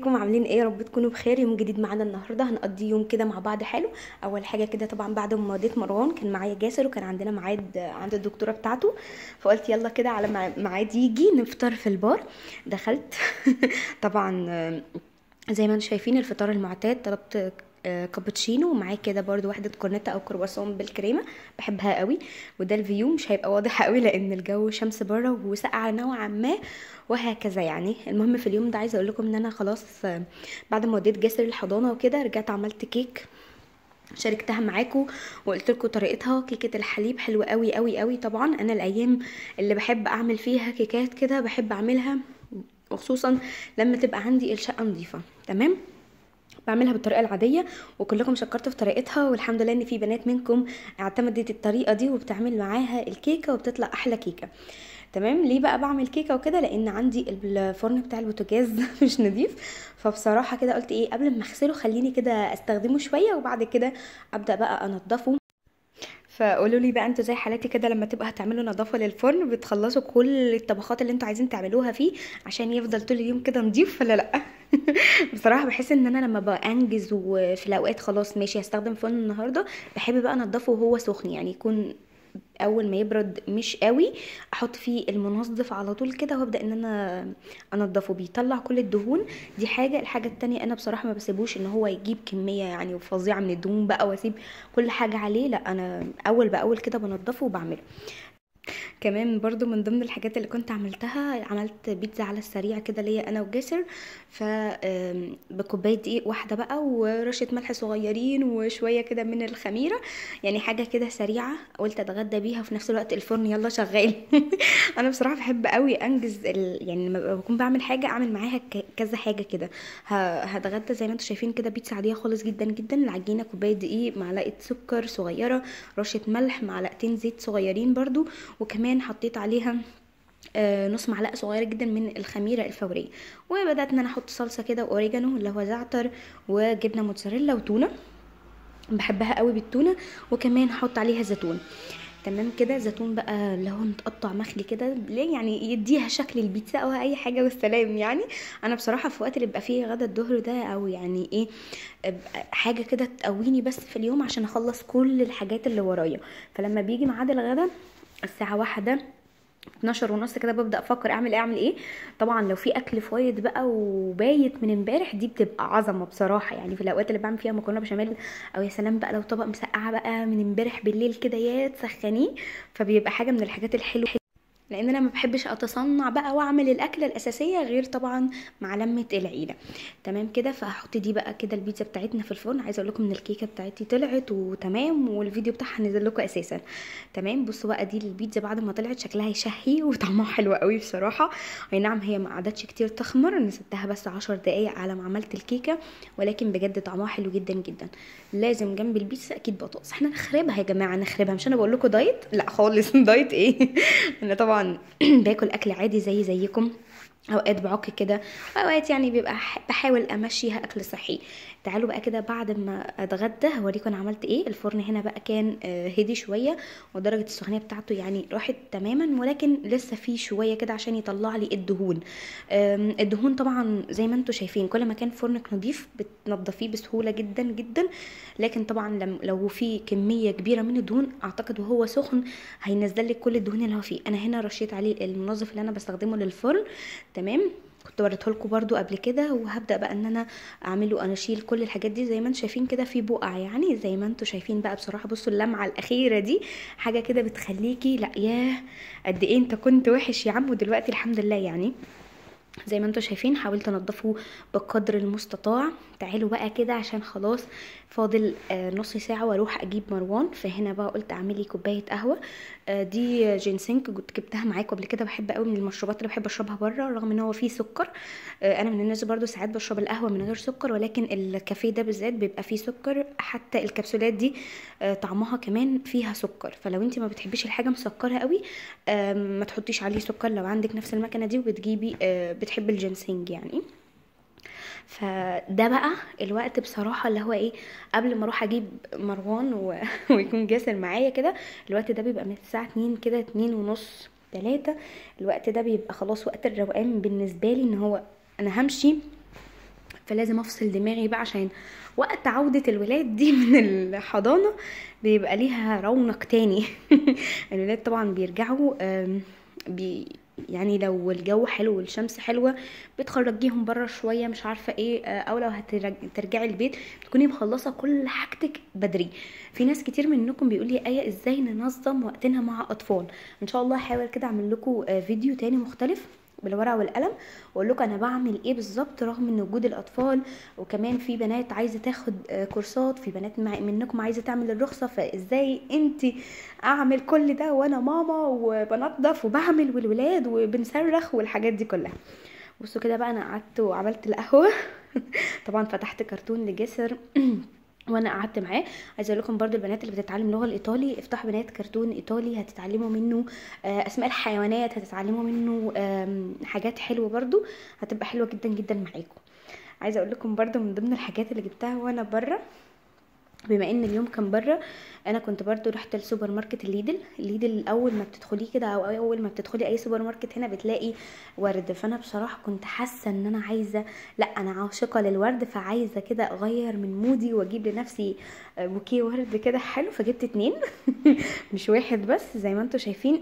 ازيكم عاملين ايه يا رب تكونوا بخير يوم جديد معانا النهارده هنقضي يوم كده مع بعض حلو اول حاجه كده طبعا بعد ما وديت مروان كان معايا جاسر وكان عندنا ميعاد عند الدكتوره بتاعته فقلت يلا كده على مع- ميعاد يجي نفطر في البار دخلت طبعا آه، زي ما انتم شايفين الفطار المعتاد طلبت آه، كابتشينو ومعاه كده برضو واحدة كورنيتا او كرواسون بالكريمة بحبها قوي وده الفيو مش هيبقى واضح قوي لان الجو شمس بره وسقعة نوعا ما وهكذا يعني المهم في اليوم ده عايزه اقول لكم ان انا خلاص آه، بعد ما وديت جاسر الحضانه وكده رجعت عملت كيك شاركتها معاكم وقلت لكم طريقتها كيكه الحليب حلوه قوي قوي قوي طبعا انا الايام اللي بحب اعمل فيها كيكات كده بحب اعملها وخصوصا لما تبقى عندي الشقه نظيفه تمام بعملها بالطريقه العاديه وكلكم شكرتوا في طريقتها والحمد لله ان في بنات منكم اعتمدت الطريقه دي وبتعمل معاها الكيكه وبتطلع احلى كيكه تمام ليه بقى بعمل كيكه وكده لان عندي الفرن بتاع البوتاجاز مش نظيف فبصراحه كده قلت ايه قبل ما اغسله خليني كده استخدمه شويه وبعد كده ابدا بقى انضفه فقولوا لي بقى انتوا زي حالاتي كده لما تبقى هتعملوا نظافه للفرن بتخلصوا كل الطبخات اللي انتوا عايزين تعملوها فيه عشان يفضل طول اليوم كده نضيف ولا لا بصراحه بحس ان انا لما بانجز وفي الاوقات خلاص ماشي هستخدم فرن النهارده بحب بقى انضفه وهو سخن يعني يكون اول ما يبرد مش قوي احط فيه المنظف على طول كده وابدا ان انا انضفه بيطلع كل الدهون دي حاجه الحاجه التانية انا بصراحه ما بسيبوش ان هو يجيب كميه يعني فظيعه من الدهون بقى واسيب كل حاجه عليه لا انا اول باول كده بنضفه وبعمله كمان برضو من ضمن الحاجات اللي كنت عملتها عملت بيتزا على السريع كده ليا انا وجاسر ف آم، بكوبايه دقيق واحده بقى ورشه ملح صغيرين وشويه كده من الخميره يعني حاجه كده سريعه قلت اتغدى بيها وفي نفس الوقت الفرن يلا شغال انا بصراحه بحب قوي انجز ال... يعني لما بكون بعمل حاجه اعمل معاها ك... كذا حاجه كده ه... هتغدى زي ما انتم شايفين كده بيتزا عاديه خالص جدا جدا العجينه كوبايه دقيق معلقه سكر صغيره رشه ملح معلقتين زيت صغيرين برضو وكمان حطيت عليها آه، نص معلقه صغيره جدا من الخميره الفوريه وبدات ان انا احط صلصه كده واوريجانو اللي هو زعتر وجبنه موتزاريلا وتونه بحبها قوي بالتونه وكمان هحط عليها زيتون تمام كده زيتون بقى اللي هو متقطع مخلي كده ليه يعني يديها شكل البيتزا او اي حاجه والسلام يعني انا بصراحه في وقت اللي بيبقى فيه غدا الظهر ده او يعني ايه أبقى حاجه كده تقويني بس في اليوم عشان اخلص كل الحاجات اللي ورايا فلما بيجي ميعاد الغدا الساعه واحدة 12 ونص كده ببدا افكر اعمل ايه اعمل ايه طبعا لو في اكل فايض بقى وبايت من امبارح دي بتبقى عظمه بصراحه يعني في الاوقات اللي بعمل فيها مكرونه بشاميل او يا سلام بقى لو طبق مسقعه بقى من امبارح بالليل كده يا تسخنيه فبيبقى حاجه من الحاجات الحلوه لان انا ما بحبش اتصنع بقى واعمل الاكله الاساسيه غير طبعا مع لمه العيله تمام كده فهحط دي بقى كده البيتزا بتاعتنا في الفرن عايزه اقول لكم ان الكيكه بتاعتي طلعت وتمام والفيديو بتاعها نزل لكم اساسا تمام بصوا بقى دي البيتزا بعد ما طلعت شكلها يشهي وطعمها حلو قوي بصراحه اي نعم هي ما قعدتش كتير تخمر انا سبتها بس عشر دقايق على ما عملت الكيكه ولكن بجد طعمها حلو جدا جدا لازم جنب البيتزا اكيد بطاطس احنا نخربها يا جماعه نخربها مش انا بقول لكم دايت لا خالص دايت ايه انا طبعا باكل اكل عادي زي زيكم اوقات بعك كده اوقات يعني بيبقى ح- بحاول امشيها اكل صحي تعالوا بقى كده بعد ما اتغدى هوريكم انا عملت ايه الفرن هنا بقى كان آه، هدي شويه ودرجه السخونيه بتاعته يعني راحت تماما ولكن لسه فيه شويه كده عشان يطلع لي الدهون آم، الدهون طبعا زي ما انتم شايفين كل ما كان فرنك نظيف بتنضفيه بسهوله جدا جدا لكن طبعا لم لو في كميه كبيره من الدهون اعتقد وهو سخن هينزل لك كل الدهون اللي هو فيه انا هنا رشيت عليه المنظف اللي انا بستخدمه للفرن تمام كنت وريته لكم برضو قبل كده وهبدا بقى ان انا اعمله انا اشيل كل الحاجات دي زي ما انتم شايفين كده في بقع يعني زي ما انتم شايفين بقى بصراحه بصوا اللمعه الاخيره دي حاجه كده بتخليكي لا ياه قد ايه انت كنت وحش يا عم ودلوقتي الحمد لله يعني زي ما انتم شايفين حاولت انضفه بقدر المستطاع تعالوا بقى كده عشان خلاص فاضل آه، نص ساعة واروح اجيب مروان فهنا بقى قلت اعملي كوباية قهوة آه، دي جينسينج كنت جبتها معاكم قبل كده بحب قوي من المشروبات اللي بحب اشربها بره رغم ان هو فيه سكر آه، انا من الناس برضو ساعات بشرب القهوة من غير سكر ولكن الكافيه ده بالذات بيبقى فيه سكر حتى الكبسولات دي آه، طعمها كمان فيها سكر فلو انت ما بتحبيش الحاجة مسكرة قوي آم، ما تحطيش عليه سكر لو عندك نفس المكنة دي وبتجيبي آه، بتحب الجنسينج يعني فده بقى الوقت بصراحة اللي هو ايه قبل ما اروح اجيب مروان و... ويكون جاسر معايا كده الوقت ده بيبقى من الساعة اتنين كده اتنين ونص تلاتة الوقت ده بيبقى خلاص وقت الروقان بالنسبة لي ان هو انا همشي فلازم افصل دماغي بقى عشان وقت عودة الولاد دي من الحضانة بيبقى ليها رونق تاني الولاد طبعا بيرجعوا آم، بي يعني لو الجو حلو والشمس حلوة بتخرجيهم بره شوية مش عارفة ايه آه، او لو هترجعي البيت تكوني مخلصة كل حاجتك بدري في ناس كتير منكم بيقول لي ايه ازاي ننظم وقتنا مع اطفال ان شاء الله هحاول كده اعمل لكم آه، فيديو تاني مختلف بالورقه والقلم واقول لكم انا بعمل ايه بالظبط رغم ان وجود الاطفال وكمان في بنات عايزه تاخد آه، كورسات في بنات مع- منكم عايزه تعمل الرخصه فازاي انت اعمل كل ده وانا ماما وبنضف وبعمل والولاد وبنصرخ والحاجات دي كلها بصوا كده بقى انا قعدت وعملت القهوه طبعا فتحت كرتون لجسر وانا قعدت معاه عايزه اقول لكم برضو البنات اللي بتتعلم اللغه الايطالي افتحوا بنات كرتون ايطالي هتتعلموا منه آه، اسماء الحيوانات هتتعلموا منه آم، حاجات حلوه برضو هتبقى حلوه جدا جدا معاكم عايزه اقول لكم برضو من ضمن الحاجات اللي جبتها وانا بره بما ان اليوم كان بره انا كنت برضو رحت السوبر ماركت الليدل الليدل اول ما بتدخليه كده او اول ما بتدخلي اي سوبر ماركت هنا بتلاقي ورد فانا بصراحه كنت حاسه ان انا عايزه لا انا عاشقه للورد فعايزه كده اغير من مودي واجيب لنفسي بوكيه ورد كده حلو فجبت اتنين مش واحد بس زي ما انتم شايفين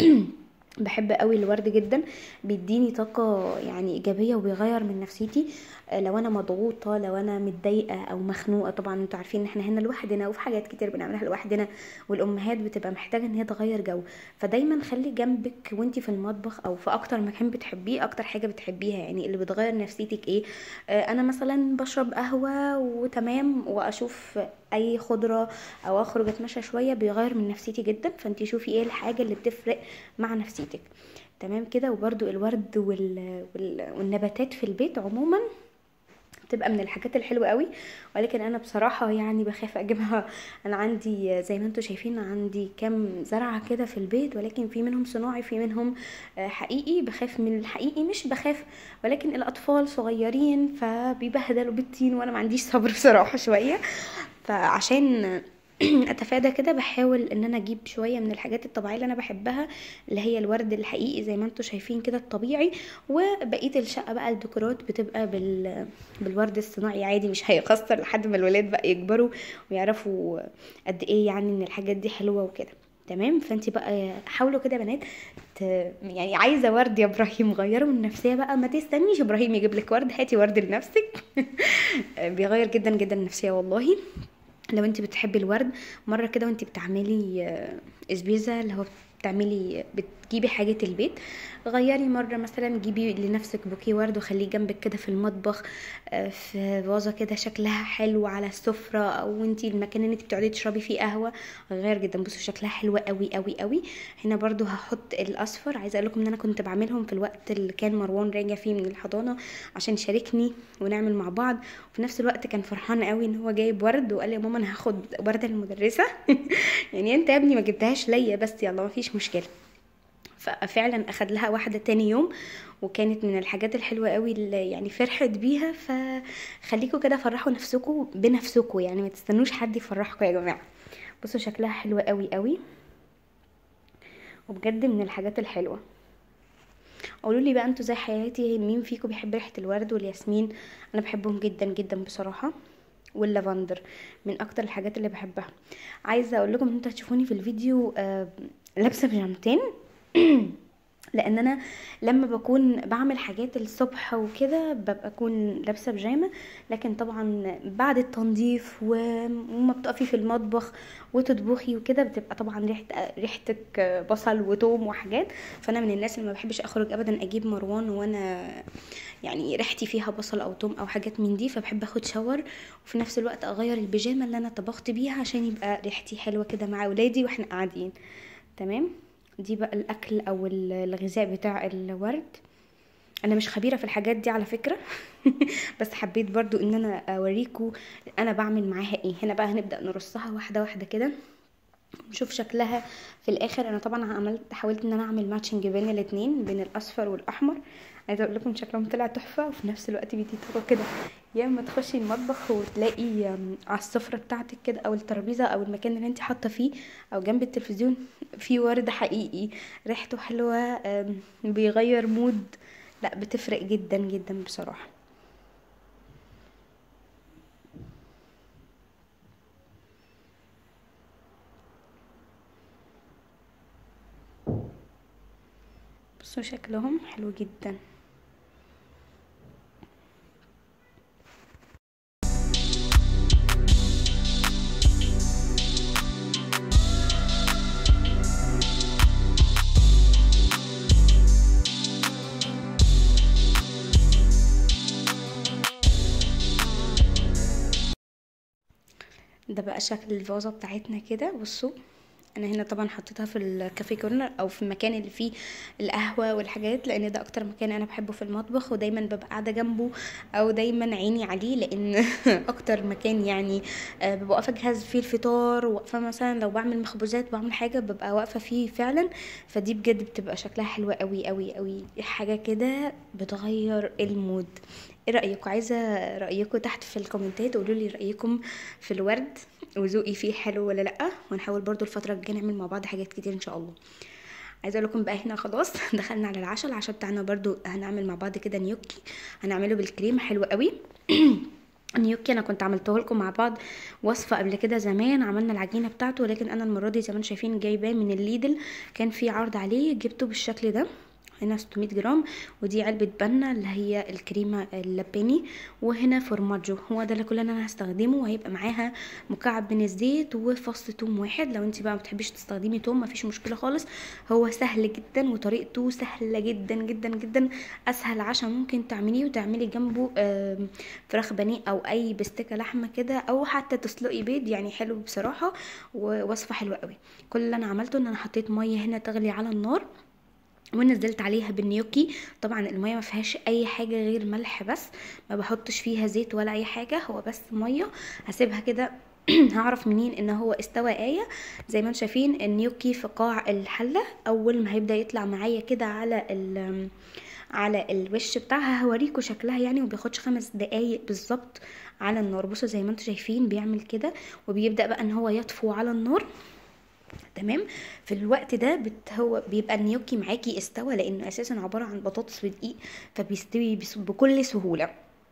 بحب قوي الورد جدا بيديني طاقة يعني إيجابية وبيغير من نفسيتي آه، لو أنا مضغوطة لو أنا متضايقة أو مخنوقة طبعا انتوا عارفين إن احنا هنا لوحدنا وفي حاجات كتير بنعملها لوحدنا والأمهات بتبقى محتاجة إن هي تغير جو فدايما خلي جنبك وانتي في المطبخ أو في أكتر مكان بتحبيه أكتر حاجة بتحبيها يعني اللي بتغير نفسيتك إيه آه، أنا مثلا بشرب قهوة وتمام وأشوف اي خضره او اخرج اتمشى شويه بيغير من نفسيتي جدا فانتي شوفي ايه الحاجه اللي بتفرق مع نفسيتك تمام كده وبرده الورد وال... وال... والنباتات في البيت عموما بتبقى من الحاجات الحلوه قوي ولكن انا بصراحه يعني بخاف اجيبها انا عندي زي ما انتم شايفين عندي كام زرعه كده في البيت ولكن في منهم صناعي في منهم آه، حقيقي بخاف من الحقيقي مش بخاف ولكن الاطفال صغيرين فبيبهدلوا بالطين وانا ما عنديش صبر بصراحه شويه فعشان اتفادى كده بحاول ان انا اجيب شويه من الحاجات الطبيعيه اللي انا بحبها اللي هي الورد الحقيقي زي ما انتم شايفين كده الطبيعي وبقيه الشقه بقى الديكورات بتبقى بال بالورد الصناعي عادي مش هيخسر لحد ما الولاد بقى يكبروا ويعرفوا قد ايه يعني ان الحاجات دي حلوه وكده تمام فانت بقى حاولوا كده يا بنات ت... يعني عايزه ورد يا ابراهيم غيروا من النفسيه بقى ما تستنيش ابراهيم يجيب لك ورد هاتي ورد لنفسك بيغير جدا جدا النفسيه والله لو انت بتحبي الورد مره كده وانت بتعملي آه، اسبيزه اللي هو بتعملي بتجيبي حاجة البيت غيري مرة مثلا جيبي لنفسك بوكيه ورد وخليه جنبك كده في المطبخ آه، في فازة كده شكلها حلو على السفرة او انتي المكان اللي انتي بتقعدي تشربي فيه قهوة غير جدا بصوا شكلها حلوة قوي قوي قوي هنا برضو هحط الاصفر عايزة اقول لكم ان انا كنت بعملهم في الوقت اللي كان مروان راجع فيه من الحضانة عشان يشاركني ونعمل مع بعض وفي نفس الوقت كان فرحان قوي ان هو جايب ورد وقال لي يا ماما انا هاخد وردة للمدرسة يعني انت يا ابني ما جبتهاش ليا بس يلا ما فيش مشكلة ففعلا اخد لها واحده تاني يوم وكانت من الحاجات الحلوه قوي اللي يعني فرحت بيها فخليكوا كده فرحوا نفسكم بنفسكم يعني ما تستنوش حد يفرحكم يا جماعه بصوا شكلها حلوه قوي قوي وبجد من الحاجات الحلوه قولوا لي بقى انتوا زي حياتي مين فيكم بيحب ريحه الورد والياسمين انا بحبهم جدا جدا بصراحه واللافندر من اكتر الحاجات اللي بحبها عايزه اقول لكم ان انتوا هتشوفوني في الفيديو آه، لابسه بيجامتين لان انا لما بكون بعمل حاجات الصبح وكده ببقى اكون لابسه بيجامه لكن طبعا بعد التنظيف و- وما بتقفي في المطبخ وتطبخي وكده بتبقى طبعا ريحه ريحتك بصل وتوم وحاجات فانا من الناس اللي ما بحبش اخرج ابدا اجيب مروان وانا يعني ريحتي فيها بصل او توم او حاجات من دي فبحب اخد شاور وفي نفس الوقت اغير البيجامه اللي انا طبخت بيها عشان يبقى ريحتي حلوه كده مع اولادي واحنا قاعدين تمام دي بقى الاكل او ال- الغذاء بتاع الورد انا مش خبيره في الحاجات دي على فكره بس حبيت برضو ان انا اوريكم انا بعمل معاها ايه هنا بقى هنبدا نرصها واحده واحده كده نشوف شكلها في الاخر انا طبعا عملت حاولت ان انا اعمل ماتشنج بين الاتنين بين الاصفر والاحمر عايزه اقول لكم شكلهم طلع تحفه وفي نفس الوقت بيدي طاقه كده يا اما تخشي المطبخ وتلاقي آم، على السفره بتاعتك كده او الترابيزه او المكان اللي انت حاطه فيه او جنب التلفزيون في ورد حقيقي ريحته حلوه آم، بيغير مود لا بتفرق جدا جدا بصراحه بصوا شكلهم حلو جدا ده بقى شكل الفازة بتاعتنا كده بصوا انا هنا طبعا حطيتها في الكافيه كورنر او في المكان اللي فيه القهوه والحاجات لان ده اكتر مكان انا بحبه في المطبخ ودايما ببقى قاعده جنبه او دايما عيني عليه لان اكتر مكان يعني آه، ببقى واقفه جهاز فيه الفطار واقفه مثلا لو بعمل مخبوزات بعمل حاجه ببقى واقفه فيه فعلا فدي بجد بتبقى شكلها حلوه قوي قوي قوي حاجه كده بتغير المود ايه رايكم عايزه رايكم تحت في الكومنتات قولوا لي رايكم في الورد وذوقي فيه حلو ولا لا ونحاول برضو الفتره الجايه نعمل مع بعض حاجات كتير ان شاء الله عايزه اقول لكم بقى هنا خلاص دخلنا على العشاء العشاء بتاعنا برضو هنعمل مع بعض كده نيوكي هنعمله بالكريمه حلو قوي نيوكي انا كنت عملته لكم مع بعض وصفه قبل كده زمان عملنا العجينه بتاعته ولكن انا المره دي زي ما انتم شايفين جايباه من الليدل كان في عرض عليه جبته بالشكل ده هنا 600 جرام ودي علبة بنا اللي هي الكريمة اللباني وهنا فورماجو هو ده اللي كل اللي انا هستخدمه وهيبقى معاها مكعب من الزيت وفص توم واحد لو انت بقى متحبيش تستخدمي توم مفيش مشكلة خالص هو سهل جدا وطريقته سهلة جدا جدا جدا اسهل عشاء ممكن تعمليه وتعملي جنبه آم، فراخ بانيه او اي بستكة لحمة كده او حتى تسلقي بيض يعني حلو بصراحة ووصفة حلوة قوي كل اللي انا عملته ان انا حطيت مية هنا تغلي على النار ونزلت عليها بالنيوكي طبعا الميه ما فيهاش اي حاجه غير ملح بس ما بحطش فيها زيت ولا اي حاجه هو بس ميه هسيبها كده هعرف منين ان هو استوى ايه زي ما انتم شايفين النيوكي في قاع الحله اول ما هيبدا يطلع معايا كده على ال على الوش بتاعها هوريكم شكلها يعني وبياخدش خمس دقايق بالظبط على النار بصوا زي ما انتم شايفين بيعمل كده وبيبدا بقى ان هو يطفو على النار تمام في الوقت ده بت هو بيبقى النيوكي معاكي استوى لانه اساسا عباره عن بطاطس ودقيق فبيستوي بس- بكل سهوله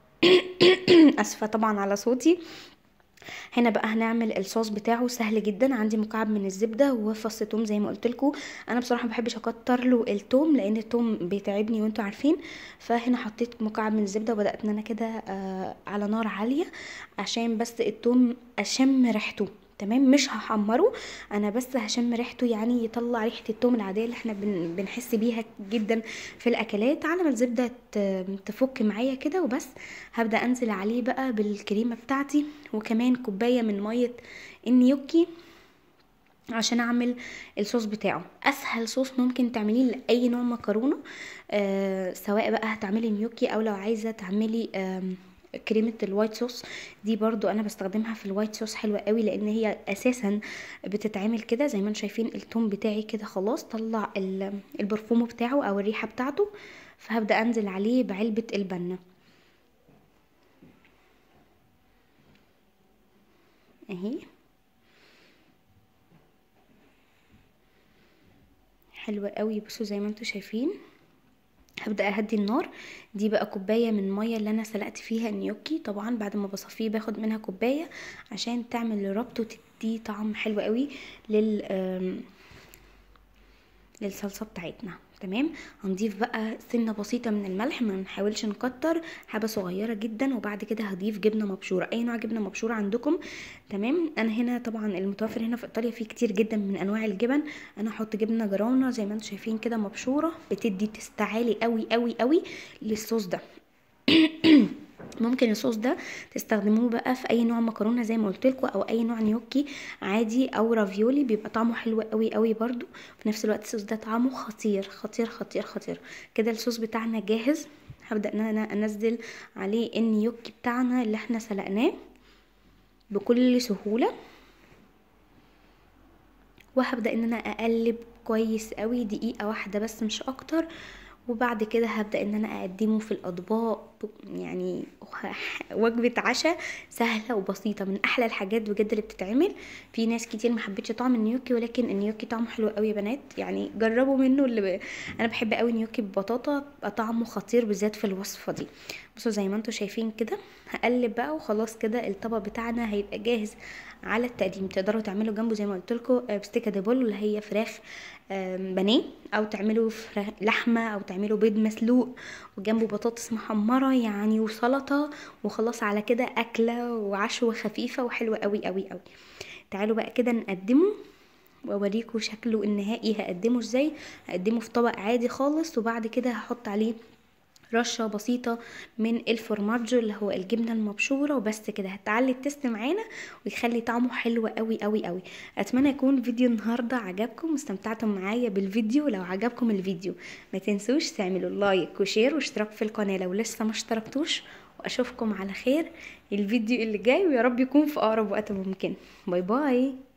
اسفه طبعا على صوتي هنا بقى هنعمل الصوص بتاعه سهل جدا عندي مكعب من الزبده وفص توم زي ما قلت لكم انا بصراحه ما بحبش اكتر له التوم لان التوم بيتعبني وانتوا عارفين فهنا حطيت مكعب من الزبده وبدات ان انا كده آه على نار عاليه عشان بس التوم اشم ريحته تمام مش هحمره انا بس هشم ريحته يعني يطلع ريحه التوم العاديه اللي احنا بن بنحس بيها جدا في الاكلات على ما الزبده ت- تفك معايا كده وبس هبدا انزل عليه بقى بالكريمه بتاعتي وكمان كوبايه من ميه النيوكي عشان اعمل الصوص بتاعه اسهل صوص ممكن تعمليه لاي نوع مكرونه آه سواء بقى هتعملي نيوكي او لو عايزه تعملي آم كريمة الوايت صوص دي برضو انا بستخدمها في الوايت صوص حلوة قوي لان هي اساسا بتتعمل كده زي ما انتم شايفين التوم بتاعي كده خلاص طلع ال- البرفوم بتاعه او الريحة بتاعته فهبدأ انزل عليه بعلبة البنة اهي حلوة قوي بصوا زي ما انتم شايفين هبدا اهدي النار دي بقى كوبايه من الميه اللي انا سلقت فيها النيوكي طبعا بعد ما بصفيه باخد منها كوبايه عشان تعمل ربط وتدي طعم حلو قوي لل آم، للصلصه بتاعتنا تمام هنضيف بقى سنه بسيطه من الملح ما نحاولش نكتر حبه صغيره جدا وبعد كده هضيف جبنه مبشوره اي نوع جبنه مبشوره عندكم تمام انا هنا طبعا المتوفر هنا في ايطاليا فيه كتير جدا من انواع الجبن انا هحط جبنه جراونه زي ما انتم شايفين كده مبشوره بتدي تست عالي قوي قوي قوي للصوص ده ممكن الصوص ده تستخدموه بقى في اي نوع مكرونه زي ما قلت لكم او اي نوع نيوكي عادي او رافيولي بيبقى طعمه حلو قوي قوي برضو في نفس الوقت الصوص ده طعمه خطير خطير خطير خطير كده الصوص بتاعنا جاهز هبدا ان انا انزل عليه النيوكي بتاعنا اللي احنا سلقناه بكل سهوله وهبدا ان انا اقلب كويس قوي دقيقه واحده بس مش اكتر وبعد كده هبدا ان انا اقدمه في الاطباق يعني وجبه عشاء سهله وبسيطه من احلى الحاجات بجد اللي بتتعمل في ناس كتير ما حبتش طعم النيوكي ولكن النيوكي طعمه حلو قوي يا بنات يعني جربوا منه اللي ب... انا بحب قوي نيوكي ببطاطا بيبقى طعمه خطير بالذات في الوصفه دي بصوا زي ما انتم شايفين كده هقلب بقى وخلاص كده الطبق بتاعنا هيبقى جاهز على التقديم تقدروا تعملوا جنبه زي ما قلت لكم بستيكه دي بول اللي هي فراخ آم، بانيه او تعملوا فراخ لحمه او تعملوا بيض مسلوق وجنبه بطاطس محمره يعني وسلطه وخلاص على كده اكله وعشوه خفيفه وحلوه قوي قوي قوي تعالوا بقى كده نقدمه واوريكم شكله النهائي هقدمه ازاي هقدمه في طبق عادي خالص وبعد كده هحط عليه رشة بسيطة من الفورماجو اللي هو الجبنة المبشورة وبس كده هتعلي التست معانا ويخلي طعمه حلو قوي قوي قوي اتمنى يكون فيديو النهاردة عجبكم واستمتعتم معايا بالفيديو لو عجبكم الفيديو ما تنسوش تعملوا لايك وشير واشتراك في القناة لو لسه ما اشتركتوش واشوفكم على خير الفيديو اللي جاي ويا رب يكون في اقرب وقت ممكن باي باي